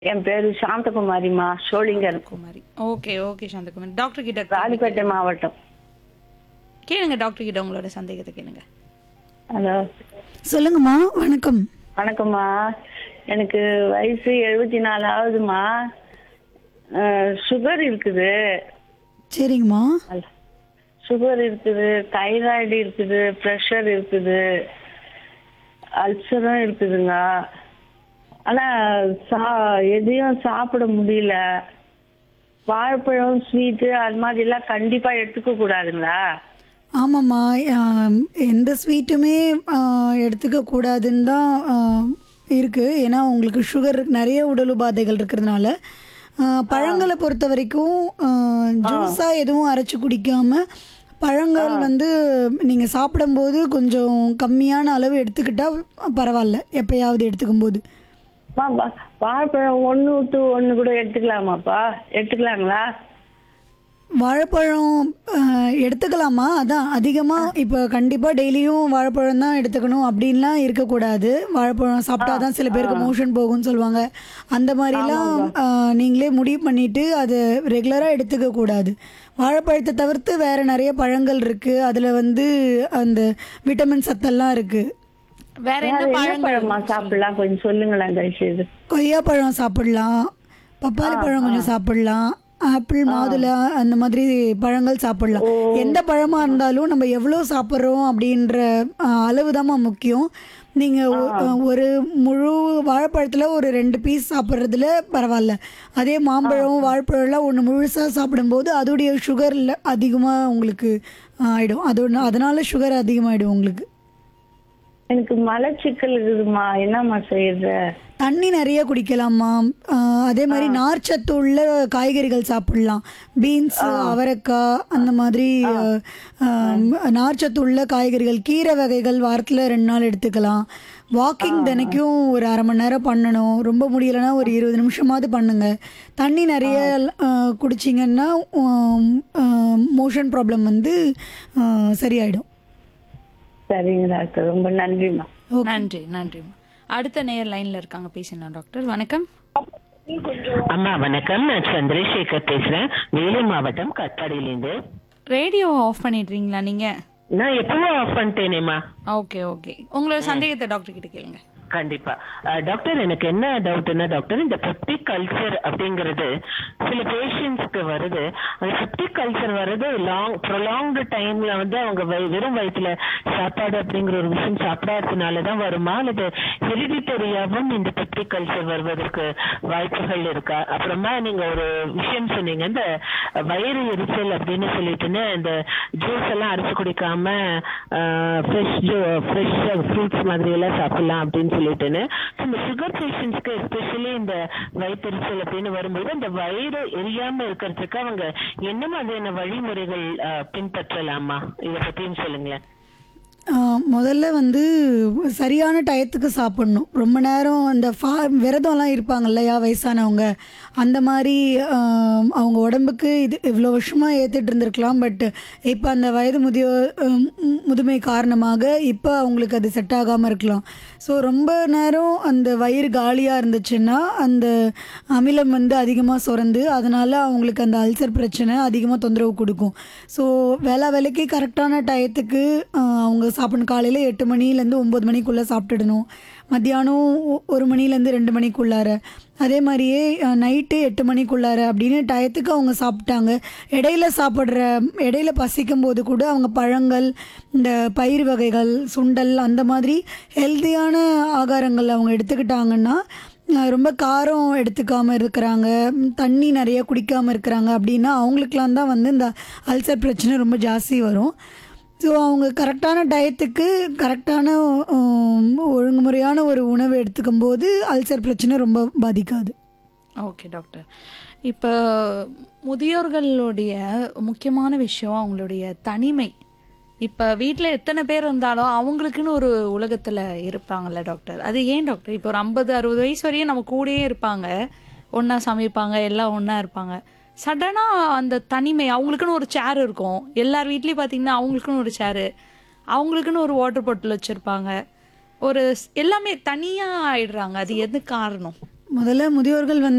என் பேரு சாந்தகுமாரிமா Sholinghur Kumari okay okay Santhakumari doctor கிட்ட ராணிப்பேட்டை மாவட்டம் கேளுங்க டாக்டர் கிட்ட உங்களோட சந்தேகத்தை கேளுங்க ஹலோ சொல்லுங்கம்மா வணக்கம் வணக்கம்மா எனக்கு வயசு எழுபத்தி நாலு ஆகுதுமா சுகர் இருக்குது சரிங்கம்மா சுகர் இருக்குது தைராய்டு இருக்குது ப்ரெஷர் இருக்குது அல்சரும் இருக்குதுங்க ஆனா சா எதையும் சாப்பிட முடியல வாழைப்பழம் ஸ்வீட்டு அது மாதிரிலாம் கண்டிப்பா எடுத்துக்க கூடாதுங்களா ஆமாம்மா ஆம், எந்த ஸ்வீட்டுமே ஆ, எடுத்துக்க கூடாதுன்னு தான் ஆ, இருக்கு ஏன்னா உங்களுக்கு சுகர் நிறைய உடல் உபாதைகள் இருக்கிறதுனால ஆ, பழங்களை பொறுத்த வரைக்கும் ஜூஸாக எதுவும் அரைச்சு குடிக்காம பழங்கள் வந்து நீங்கள் சாப்பிடும்போது கொஞ்சம் கம்மியான அளவு எடுத்துக்கிட்டா பரவாயில்ல எப்பயாவது எடுத்துக்கும்போது வா- வா- வாழைப்பழம் ஒன்று விட்டு ஒன்று கூட எடுத்துக்கலாமாப்பா எடுத்துக்கலாங்களா வாழைப்பழம் அஹ், எடுத்துக்கலாமா அதான் அதிகமாக இப்போ கண்டிப்பாக டெய்லியும் வாழைப்பழம் தான் எடுத்துக்கணும் அப்படின்லாம் இருக்கக்கூடாது வாழைப்பழம் சாப்பிட்டா தான் சில பேருக்கு மோஷன் போகும்னு சொல்லுவாங்க அந்த மாதிரிலாம் அஹ், நீங்களே முடிவு பண்ணிட்டு அது ரெகுலராக எடுத்துக்க கூடாது வாழைப்பழத்தை தவிர்த்து வேறு நிறைய பழங்கள் இருக்குது அதில் வந்து அந்த விட்டமின் சத்தெல்லாம் இருக்குது வேற என்ன என்ன பழங்கள் பழமா சாப்பிடலாம் கொஞ்சம் சொல்லுங்களேன் தயவுசெய்து கொய்யாப்பழம் சாப்பிடலாம் பப்பாளி பழம் கொஞ்சம் சாப்பிடலாம் ஆப்பிள் மாதுளை அந்த மாதிரி பழங்கள் சாப்பிடலாம் எந்த பழமா இருந்தாலும் நம்ம எவ்வளோ சாப்பிட்றோம் அப்படின்ற அளவு முக்கியம் நீங்கள் ஒரு முழு வாழைப்பழத்தில் ஒரு ரெண்டு பீஸ் சாப்பிட்றதுல பரவாயில்ல அதே மாம்பழம் வாழைப்பழம்லாம் ஒன்று முழுசாக சாப்பிடும்போது அதோடைய சுகர் அதிகமாக உங்களுக்கு ஆகிடும் அது அதனால சுகர் அதிகமாகிடும் உங்களுக்கு எனக்கு மலச்சிக்கல் இருக்குதுமா என்னம்மா செய்யறது தண்ணி நிறைய குடிக்கலாமா ஆஹ் அதே மாதிரி நார்ச்சத்து உள்ள காய்கறிகள் சாப்பிடலாம் பீன்ஸ் அவரைக்காய் அந்த மாதிரி ஆஹ், ஆஹ், நார்ச்சத்து உள்ள காய்கறிகள் கீரை வகைகள் வாரத்தில் ரெண்டு நாள் எடுத்துக்கலாம் வாக்கிங் தினைக்கும் ஒரு அரை மணி நேரம் பண்ணணும் ரொம்ப முடியலைன்னா ஒரு இருபது நிமிஷமாவது பண்ணுங்க தண்ணி நிறைய ஆஹ், குடிச்சிங்கன்னா மோஷன் ப்ராப்ளம் வந்து ஆஹ், சரியாயிடும் சரிங்க டாக்டர் ரொம்ப நன்றிம்மா நன்றி நன்றிம்மா அடுத்த நேர் லைன்ல இருக்காங்க பேசலாம் டாக்டர் வணக்கம் அம்மா வணக்கம் நான் சந்திரசேகர் பேசுறேன் வேலூர் மாவட்டம் கட்பாடியிலேருந்து ரேடியோ ஆஃப் பண்ணிடுறீங்களா நீங்க நான் எப்பவும் ஆஃப் பண்ணிட்டேனேம்மா ஓகே ஓகே உங்களோட சந்தேகத்தை டாக்டர் கிட்ட கேளுங்க கண்டிப்பா அஹ், டாக்டர் எனக்கு என்ன டவுட்னா டாக்டர் இந்த பெப்டிக் கல்ச்சர் அப்படிங்கிறது சில பேஷண்ட்ஸ்க்கு வருது அந்த பெப்டிக் கல்ச்சர் வருது லாங் ப்ரொலாங்டு டைம்ல வந்து அவங்க வய- வெறும் வயிற்றுல சாப்பாடு அப்படிங்கிற ஒரு விஷயம் சாப்பிடாததுனால தான் வருமா அல்லது ஹெரிடிட்டரியாவும் இந்த பெப்டிக் கல்ச்சர் வருவதற்கு வாய்ப்புகள் இருக்கா அப்புறமா நீங்க ஒரு விஷயம் சொன்னீங்க இந்த வயிறு எரிச்சல் அப்படின்னு சொல்லிட்டுன்னு இந்த ஜூஸ் எல்லாம் அரைச்சு குடிக்காம ஃப்ரெஷ் ஃப்ரெஷ் ஃப்ரூட்ஸ் மாதிரி எல்லாம் சாப்பிடலாம் அப்படின்னு சொல்லிட்டுன்னு So, இந்த சுகர் பேஷண்ட்ஸ்க்கு எஸ்பெஷலி இந்த வயிற்றெரிச்சல் அப்படின்னு வரும்போது அந்த வயிறு எரியாம இருக்கிறதுக்கு அவங்க என்ன மாதிரியான வழிமுறைகள் அஹ், பின்பற்றலாமா இதை பத்தியும் சொல்லுங்களேன் ஆஹ் முதல்ல வந்து சரியான டயத்துக்கு சாப்பிடணும் ரொம்ப நேரம் அந்த ஃபா விரதம்லாம் இருப்பாங்க இல்லையா வயசானவங்க அந்த மாதிரி ஆஹ் அவங்க உடம்புக்கு இது இவ்வளோ வருஷமாக ஏற்றுட்டு இருந்திருக்கலாம் பட் இப்போ அந்த வயது முதியோர் ஹம், முதுமை காரணமாக இப்போ அவங்களுக்கு அது செட் ஆகாமல் இருக்கலாம் ஸோ ரொம்ப நேரம் அந்த வயிறு காலியாக இருந்துச்சுன்னா அந்த அமிலம் வந்து அதிகமாக சுரந்து அதனால் அவங்களுக்கு அந்த அல்சர் பிரச்சனை அதிகமாக தொந்தரவு கொடுக்கும் ஸோ வேளா வேலைக்கு கரெக்டான டயத்துக்கு ஆஹ், அவங்க சாப்பிடணும் காலையில் எட்டு மணிலேருந்து ஒம்பது மணிக்குள்ளே சாப்பிட்டுடணும் மத்தியானம் ஒ- ஒரு மணிலேருந்து ரெண்டு மணிக்குள்ளார அதே மாதிரியே நைட்டு எட்டு மணிக்குள்ளார அப்படின்னு டயத்துக்கு அவங்க சாப்பிட்டாங்க இடையில சாப்பிட்ற இடையில பசிக்கும் போது கூட அவங்க பழங்கள் இந்த பயிர் வகைகள் சுண்டல் அந்த மாதிரி ஹெல்த்தியான ஆகாரங்கள் அவங்க எடுத்துக்கிட்டாங்கன்னா அஹ் ரொம்ப காரம் எடுத்துக்காம இருக்கிறாங்க ம், தண்ணி நிறைய குடிக்காம இருக்கிறாங்க அப்படின்னா அவங்களுக்குலாம் தான் வந்து இந்த அல்சர் பிரச்சனை ரொம்ப ஜாஸ்தி வரும் ஸோ அவங்க கரெக்டான டயத்துக்கு கரெக்டான உம், ஒழுங்குமுறையான ஒரு உணவு எடுத்துக்கும் போது அல்சர் பிரச்சனை ரொம்ப பாதிக்காது ஓகே டாக்டர் இப்போ முதியோர்களுடைய முக்கியமான விஷயம் அவங்களுடைய தனிமை இப்போ வீட்டில் எத்தனை பேர் இருந்தாலும் அவங்களுக்குன்னு ஒரு உலகத்தில் இருப்பாங்கல்ல டாக்டர் அது ஏன் டாக்டர் இப்போ ஒரு ஐம்பது அறுபது வயசு வரையும் நம்ம கூடயே இருப்பாங்க ஒன்றா சமைப்பாங்க எல்லாம் ஒன்றா இருப்பாங்க சடனாக அந்த தனிமை அவங்களுக்குன்னு ஒரு சேர் இருக்கும் எல்லார் வீட்லேயும் பார்த்தீங்கன்னா அவங்களுக்குன்னு ஒரு சேரு அவங்களுக்குன்னு ஒரு வாட்டர் பாட்டில் வச்சுருப்பாங்க ஒரு ஸ்- எல்லாமே தனியாக ஆயிடுறாங்க அது எது காரணம் முதல்ல முதியோர்கள் வந்து